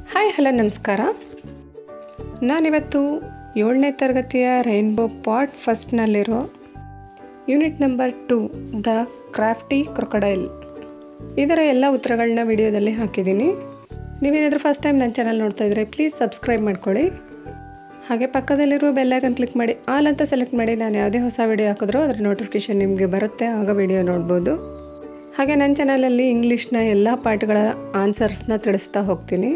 hi hello ನಮಸ್ಕಾರ ನಾನಿವತ್ತು ಏಳನೇ ತರಗತಿಯ ರೈನ್ಬೋ ಪಾರ್ಟ್ ಫಸ್ಟ್ನಲ್ಲಿರೋ unit number two the crafty crocodile ಇದರ ಎಲ್ಲ ಉತ್ತರಗಳನ್ನ ವಿಡಿಯೋದಲ್ಲಿ ಹಾಕಿದ್ದೀನಿ ನೀವೇನಾದರೂ ಫಸ್ಟ್ ಟೈಮ್ ನನ್ನ ಚಾನಲ್ ನೋಡ್ತಾ ಇದ್ದರೆ ಪ್ಲೀಸ್ ಸಬ್ಸ್ಕ್ರೈಬ್ ಮಾಡ್ಕೊಳ್ಳಿ ಹಾಗೆ ಪಕ್ಕದಲ್ಲಿರುವ ಬೆಲ್ಲೈಕನ್ ಕ್ಲಿಕ್ ಮಾಡಿ ಆಲ್ ಅಂತ ಸೆಲೆಕ್ಟ್ ಮಾಡಿ ನಾನು ಯಾವುದೇ ಹೊಸ ವಿಡಿಯೋ ಹಾಕಿದ್ರೂ ಅದರ ನೋಟಿಫಿಕೇಷನ್ ನಿಮಗೆ ಬರುತ್ತೆ ಆಗ ವಿಡಿಯೋ ನೋಡ್ಬೋದು ಹಾಗೆ ನನ್ನ ಚಾನಲಲ್ಲಿ ಇಂಗ್ಲೀಷ್ನ ಎಲ್ಲ ಪಾಠಗಳ ಆನ್ಸರ್ಸ್ನ ತಿಳಿಸ್ತಾ ಹೋಗ್ತೀನಿ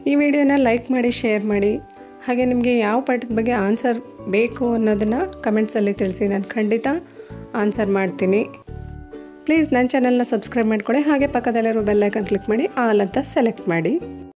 ಈ ವಿಡಿಯೋನ ಲೈಕ್ ಮಾಡಿ ಶೇರ್ ಮಾಡಿ ಹಾಗೆ ನಿಮಗೆ ಯಾವ ಪಾಠದ ಬಗ್ಗೆ ಆನ್ಸರ್ ಬೇಕು ಅನ್ನೋದನ್ನು ಕಮೆಂಟ್ಸಲ್ಲಿ ತಿಳಿಸಿ ನಾನು ಖಂಡಿತ ಆನ್ಸರ್ ಮಾಡ್ತೀನಿ ಪ್ಲೀಸ್ ನನ್ನ ಚಾನಲ್ನ ಸಬ್ಸ್ಕ್ರೈಬ್ ಮಾಡ್ಕೊಳ್ಳಿ ಹಾಗೆ ಪಕ್ಕದಲ್ಲಿರೋ ಬೆಲ್ಲೈಕನ್ ಕ್ಲಿಕ್ ಮಾಡಿ ಆಲ್ ಅಂತ ಸೆಲೆಕ್ಟ್ ಮಾಡಿ